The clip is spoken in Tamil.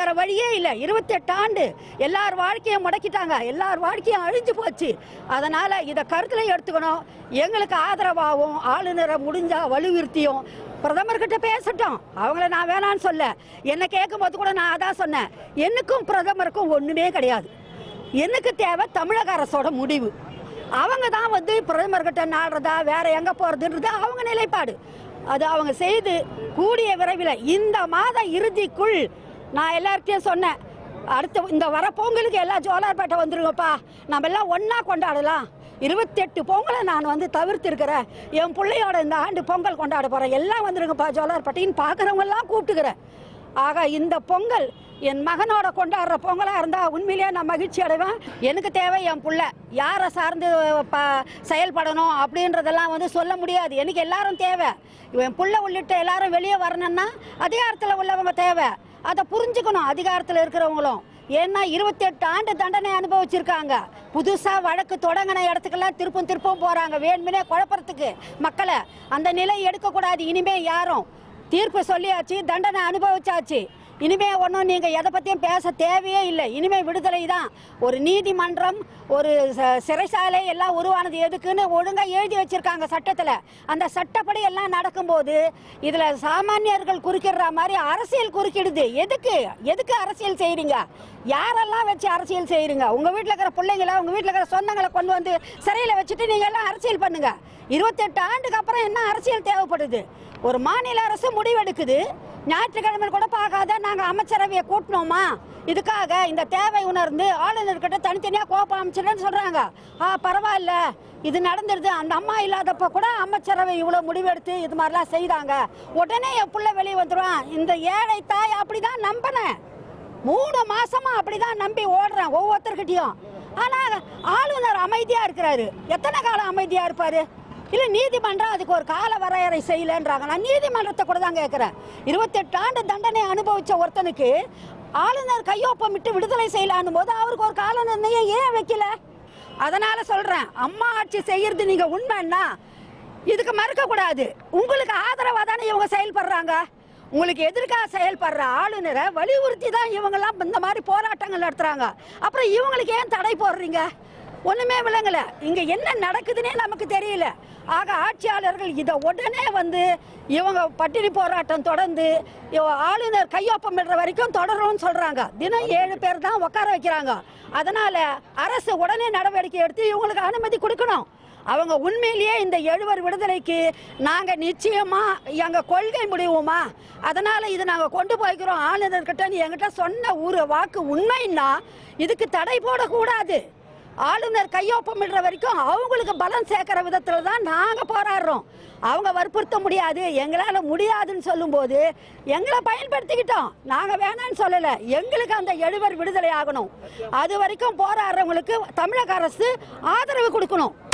வேற வழியே இல்லை இருபத்தெட்டு ஆண்டு எல்லார் வாழ்க்கையும் முடக்கிட்டாங்க எல்லார் வாழ்க்கையும் அழிஞ்சு போச்சு அதனால இதை கருத்துல எடுத்துக்கணும் எங்களுக்கு ஆதரவாகவும் ஆளுநரை முடிஞ்சா வலுவிருத்தியும் பிரதமர்கிட்ட பேசட்டும் அவங்கள நான் வேணான்னு சொல்ல என்ன கேட்கும் போது கூட நான் அதான் சொன்னேன் எனக்கும் பிரதமருக்கும் ஒண்ணுமே கிடையாது எனக்கு தேவை தமிழக அரசோட முடிவு அவங்க தான் வந்து பிரதமர்கிட்ட நாடுறதா வேற எங்க போறதுன்றது அவங்க நிலைப்பாடு அது அவங்க செய்து கூடிய விரைவில் இந்த மாத இறுதிக்குள் நான் எல்லார்கிட்டயும் சொன்னேன் அடுத்த இந்த வர பொங்கலுக்கு எல்லாம் ஜோலார்பேட்டை வந்துருங்கப்பா நம்ம எல்லாம் ஒண்ணா கொண்டாடலாம் இருபத்தெட்டு பொங்கலை நான் வந்து தவிர்த்திருக்கிறேன் என் பிள்ளையோட இந்த ஆண்டு பொங்கல் கொண்டாட போறேன் எல்லாம் வந்துருங்கப்பா ஜோலார்பேட்டைன்னு பார்க்குறவங்க எல்லாம் கூப்பிட்டுக்கிறேன் ஆக இந்த பொங்கல் என் மகனோட கொண்டாடுற பொங்கலா இருந்தா உண்மையிலேயே நான் மகிழ்ச்சி அடைவேன் எனக்கு தேவை என் புள்ள யாரை சார்ந்து ப- செயல்படணும் அப்படின்றதெல்லாம் வந்து சொல்ல முடியாது எனக்கு எல்லாரும் தேவை என் புள்ள உள்ளிட்ட எல்லாரும் வெளியே வரணும்னா அதிகாரத்தில் உள்ளவங்க தேவை அதை புரிஞ்சுக்கணும் அதிகாரத்தில் இருக்கிறவங்களும் ஏன்னா இருபத்தெட்டு ஆண்டு தண்டனை அனுபவிச்சிருக்காங்க புதுசா வழக்கு தொடங்கின இடத்துக்கெல்லாம் திருப்பும் திருப்பும் போறாங்க வேணுமினே குழப்பறதுக்கு மக்களை அந்த நிலை எடுக்கக்கூடாது இனிமே யாரும் தீர்ப்பு சொல்லியாச்சு தண்டனை அனுபவிச்சாச்சு இனிமே ஒன்றும் நீங்க எதை பத்தியும் பேச தேவையே இல்லை இனிமே விடுதலை தான் ஒரு நீதிமன்றம் ஒரு ச- சிறைசாலை எல்லாம் உருவானது எதுக்குன்னு ஒழுங்கா எழுதி வச்சிருக்காங்க சட்டத்துல அந்த சட்டப்படி எல்லாம் நடக்கும்போது இதுல சாமானியர்கள் குறுக்கிடுற மாதிரி அரசியல் குறுக்கிடுது எதுக்கு எதுக்கு அரசியல் செய்றீங்க யாரெல்லாம் வச்சு அரசியல் செய்றீங்க உங்க வீட்டுல இருக்கிற பிள்ளைங்கள உங்க வீட்டுல இருக்கிற சொந்தங்களை கொண்டு வந்து சிறையில வச்சுட்டு நீங்க எல்லாம் அரசியல் பண்ணுங்க இருபத்தெட்டு ஆண்டுக்கு அப்புறம் என்ன அரசியல் தேவைப்படுது ஒரு மாநில அரசு முடிவெடுக்குது ஞாயிற்றுக்கிழமை கூட பார்க்காத நாங்க அமைச்சரவையை கூட்டினோமா இதுக்காக இந்த தேவை உணர்ந்து ஆளுநர்கிட்ட தனித்தனியா கோபம் அமைச்சிடன்னு சொல்றாங்க ஆ பரவாயில்ல இது நடந்துருது அந்த அம்மா இல்லாதப்ப கூட அமைச்சரவை இவ்வளவு முடிவெடுத்து இது மாதிரிலாம் செய்தாங்க உடனே என் புள்ள வெளியே வந்துருவான் இந்த ஏழை தாய் அப்படிதான் நம்பினேன் மூணு மாசமா அப்படிதான் நம்பி ஓடுறேன் ஒவ்வொருத்தர்கிட்டயும் ஆனா ஆளுநர் அமைதியா இருக்கிறாரு எத்தனை காலம் அமைதியா இருப்பாரு இல்ல நீதிமன்றம் அதுக்கு ஒரு கால வரையறை செய்யலன்றாங்க நான் நீதிமன்றத்தை கூட தான் கேட்கிறேன் இருபத்தெட்டு ஆண்டு தண்டனை அனுபவிச்ச ஒருத்தனுக்கு ஆளுநர் கையொப்பமிட்டு விடுதலை செய்யலான்னு போது அவருக்கு ஒரு கால நிர்ணயம் ஏன் வைக்கல அதனால சொல்றேன் அம்மா ஆட்சி செய்யறது நீங்க உண்மைன்னா இதுக்கு மறுக்க கூடாது உங்களுக்கு ஆதரவா தானே இவங்க செயல்படுறாங்க உங்களுக்கு எதிர்க்காக செயல்படுற ஆளுநரை வலியுறுத்தி தான் இவங்கெல்லாம் இந்த மாதிரி போராட்டங்கள் நடத்துறாங்க அப்புறம் இவங்களுக்கு ஏன் தடை போடுறீங்க ஒண்ணுமே விளங்கல இங்க என்ன நடக்குதுன்னே நமக்கு தெரியல ஆக ஆட்சியாளர்கள் இதை உடனே வந்து இவங்க பட்டினி போராட்டம் தொடர்ந்து இவ- ஆளுநர் கையொப்பமிடுற வரைக்கும் தொடரும்னு சொல்றாங்க தினம் ஏழு பேர் தான் உட்கார வைக்கிறாங்க அதனால அரசு உடனே நடவடிக்கை எடுத்து இவங்களுக்கு அனுமதி கொடுக்கணும் அவங்க உண்மையிலேயே இந்த எழுவர் விடுதலைக்கு நாங்க நிச்சயமா எங்க கொள்கை முடிவுமா அதனால இது நாங்க கொண்டு போய்க்கிறோம் ஆளுநர்கிட்ட நீ என்கிட்ட சொன்ன ஒரு வாக்கு உண்மைன்னா இதுக்கு தடை போடக்கூடாது ஆளுநர் கையொப்பமிடுற வரைக்கும் அவங்களுக்கு பலம் சேர்க்கிற விதத்துல தான் நாங்க போராடுறோம் அவங்க வற்புறுத்த முடியாது எங்களால முடியாதுன்னு சொல்லும்போது எங்களை பயன்படுத்திக்கிட்டோம் நாங்க வேணாம்னு சொல்லல எங்களுக்கு அந்த எழுவர் விடுதலை ஆகணும் அது வரைக்கும் போராடுறவங்களுக்கு தமிழக அரசு ஆதரவு கொடுக்கணும்